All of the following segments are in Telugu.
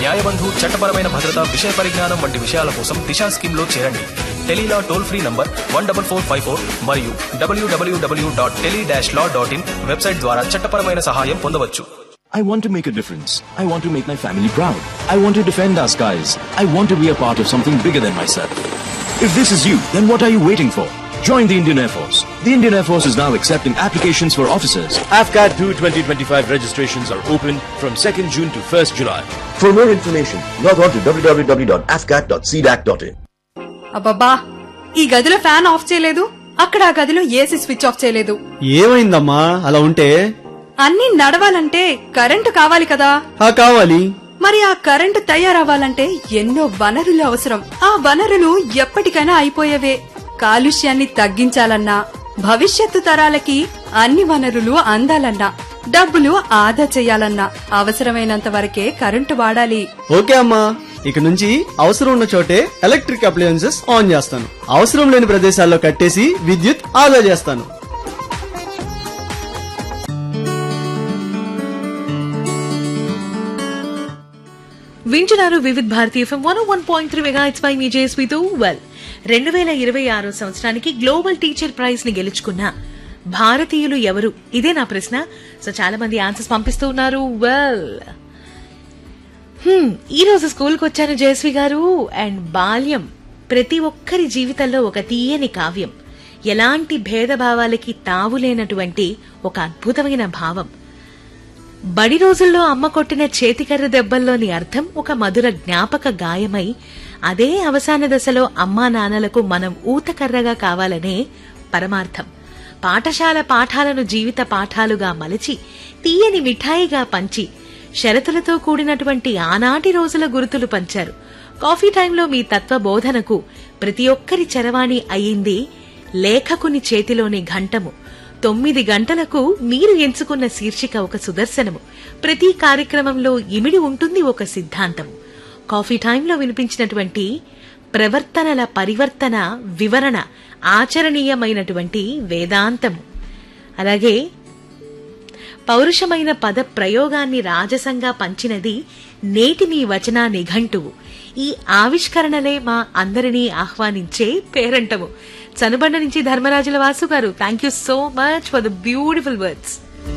న్యాయబంధు చట్టపరమైన భద్రత విషయ పరిజ్ఞానం వంటి విషయాల కోసం దిశా స్కీమ్ లో చేరండి tele law toll free number one double four five four మరియు డబ్ల్యూడబ్ల్యూడబ్ల్యూ dot tele dash law dot in website ద్వారా చట్టపరమైన సహాయం పొందవచ్చు I want to make a difference. I want to make my family proud. I want to defend our skies. I want to be a part of something bigger than myself. If this is you, then what are you waiting for? Join the Indian Air Force. The Indian Air Force is now accepting applications for officers. AFCAT 2 2025 registrations are open from 2nd June to 1st July. For more information, log on to www.afcat.cdac.in. అబ్బబ్బా ఈ గదిలో ఫ్యాన్ ఆఫ్ చేయలేదు అక్కడ ఆ గదిలో ఏసీ స్విచ్ ఆఫ్ చేయలేదు ఏమైందమ్మా అలా ఉంటే అన్నీ నడవాలంటే కరెంటు కావాలి కదా ఆ కావాలి మరి ఆ కరెంటు తయారవ్వాలంటే ఎన్నో వనరులు అవసరం ఆ వనరులు ఎప్పటికైనా అయిపోయేవే కాలుష్యాన్ని తగ్గించాలన్నా భవిష్యత్తు తరాలకి అన్ని వనరులు అందాలన్నా డబ్బులు ఆదా చేయాలన్నా అవసరమైనంత వరకే కరెంటు వాడాలి ఓకే అమ్మా ఇక నుంచి అవసరం ఉన్న చోటే ఎలక్ట్రిక్ అప్లయన్సెస్ ఆన్ చేస్తాను అవసరం లేని ప్రదేశాల్లో కట్టేసి విద్యుత్ ఆదా చేస్తాను వింటున్నారు Vividh Bharati FM one one point three mega it's by మీ జేఎస్పీతో వెల్ రెండు వేల ఇరవై ఆరో సంవత్సరానికి గ్లోబల్ టీచర్ ప్రైజ్ ని గెలుచుకున్న భారతీయులు ఎవరు ఇదే నా ప్రశ్న సో చాలా మంది ఆన్సర్స్ పంపిస్తూ ఉన్నారు వెల్ ఈ రోజు స్కూల్కి వచ్చాను జయశ్రీ గారు అండ్ బాల్యం ప్రతి ఒక్కరి జీవితంలో ఒక తీయని కావ్యం ఎలాంటి భేదభావాలకి తావులేనటువంటి ఒక అద్భుతమైన భావం బడి రోజుల్లో అమ్మ కొట్టిన చేతికర్ర దెబ్బల్లోని అర్థం ఒక మధుర జ్ఞాపక గాయమై అదే అవసాన దశలో అమ్మా నాన్నలకు మనం ఊతకర్రగా కావాలనే పరమార్థం పాఠశాల పాఠాలను జీవిత పాఠాలుగా మలచి తీయని మిఠాయిగా పంచి షరతులతో కూడినటువంటి ఆనాటి రోజుల గుర్తులు పంచారు కాఫీ టైంలో మీ తత్వ బోధనకు ప్రతి ఒక్కరి చరవాణి అయింది లేఖకుని చేతిలోని ఘంటము తొమ్మిది గంటలకు మీరు ఎంచుకున్న శీర్షిక ఒక సుదర్శనము ప్రతి కార్యక్రమంలో ఇమిడి ఉంటుంది ఒక సిద్ధాంతము కాఫీ టైంలో వినిపించినటువంటి ప్రవర్తనల పరివర్తన వివరణ ఆచరణీయమైనటువంటి వేదాంతము అలాగే పౌరుషమైన పద ప్రయోగాన్ని రాజసంగా పంచినది నేటి మీ వచన నిఘంటువు ఈ ఆవిష్కరణలే మా అందరినీ ఆహ్వానించే పేరంటము చనుబండ నుంచి ధర్మరాజుల Vasu garu thank you so much for the beautiful words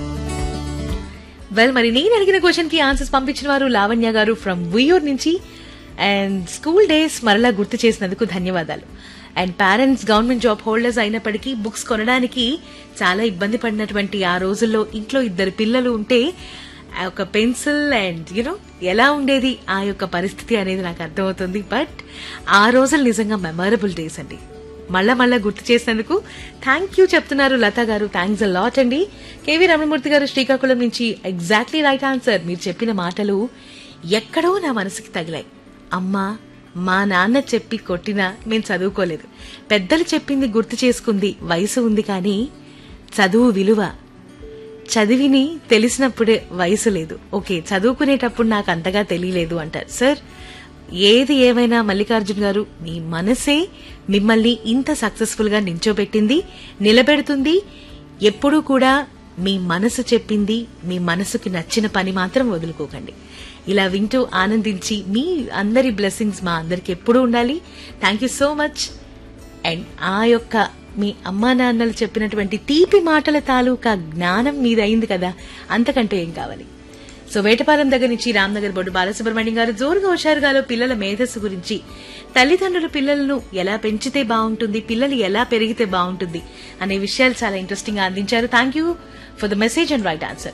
well మరి నేను అడిగిన క్వశ్చన్ కి ఆన్సర్స్ పంపించిన వారు లావణ్య గారు ఫ్రమ్ వియూర్ నుంచి అండ్ స్కూల్ డేస్ మరలా గుర్తు చేసినందుకు ధన్యవాదాలు and parents government job holders అయినప్పటికీ బుక్స్ కొనడానికి చాలా ఇబ్బంది పడినటువంటి ఆ రోజుల్లో ఇంట్లో ఇద్దరు పిల్లలు ఉంటే ఆ ఒక పెన్సిల్ అండ్ యూనో ఎలా ఉండేది ఆ యొక్క పరిస్థితి అనేది నాకు అర్థమవుతుంది బట్ ఆ రోజులు నిజంగా మెమరబుల్ డేస్ అండి మళ్ళా మళ్ళా గుర్తు చేసినందుకు థ్యాంక్ యూ చెప్తున్నారు Latha garu thanks a lot అండి కేవీ రమణమూర్తి గారు శ్రీకాకుళం నుంచి ఎగ్జాక్ట్లీ రైట్ ఆన్సర్ మీరు చెప్పిన మాటలు ఎక్కడో నా మనసుకి తగిలాయి అమ్మా మా నాన్న చెప్పి కొట్టినా మేము చదువుకోలేదు పెద్దలు చెప్పింది గుర్తు చేసుకుంది వయసు ఉంది కానీ చదువు విలువ చదివిని తెలిసినప్పుడే వయసు లేదు ఓకే చదువుకునేటప్పుడు నాకు అంతగా తెలియలేదు అంటారు సార్ ఏది ఏమైనా మల్లికార్జున్ గారు మీ మనసే మిమ్మల్ని ఇంత సక్సెస్ఫుల్ గా నించోబెట్టింది నిలబెడుతుంది ఎప్పుడూ కూడా మీ మనసు చెప్పింది మీ మనసుకి నచ్చిన పని మాత్రం వదులుకోకండి ఇలా వింటూ ఆనందించి మీ అందరి బ్లెస్సింగ్స్ మా అందరికి ఎప్పుడూ ఉండాలి thank you so much and ఆ యొక్క మీ అమ్మా నాన్నలు చెప్పినటువంటి తీపి మాటల తాలూకా జ్ఞానం మీదయింది కదా అంతకంటే ఏం కావాలి సో వేటపాలెం దగ్గర నుంచి రామ్నగర్ బొడ్డు బాలసుబ్రహ్మణ్యం గారు జోరుగా హుషారుగాలో పిల్లల మేధస్సు గురించి తల్లిదండ్రులు పిల్లలను ఎలా పెంచితే బాగుంటుంది పిల్లలు ఎలా పెరిగితే బాగుంటుంది అనే విషయాలు చాలా ఇంట్రెస్టింగ్ గా అందించారు thank you for the message and right answer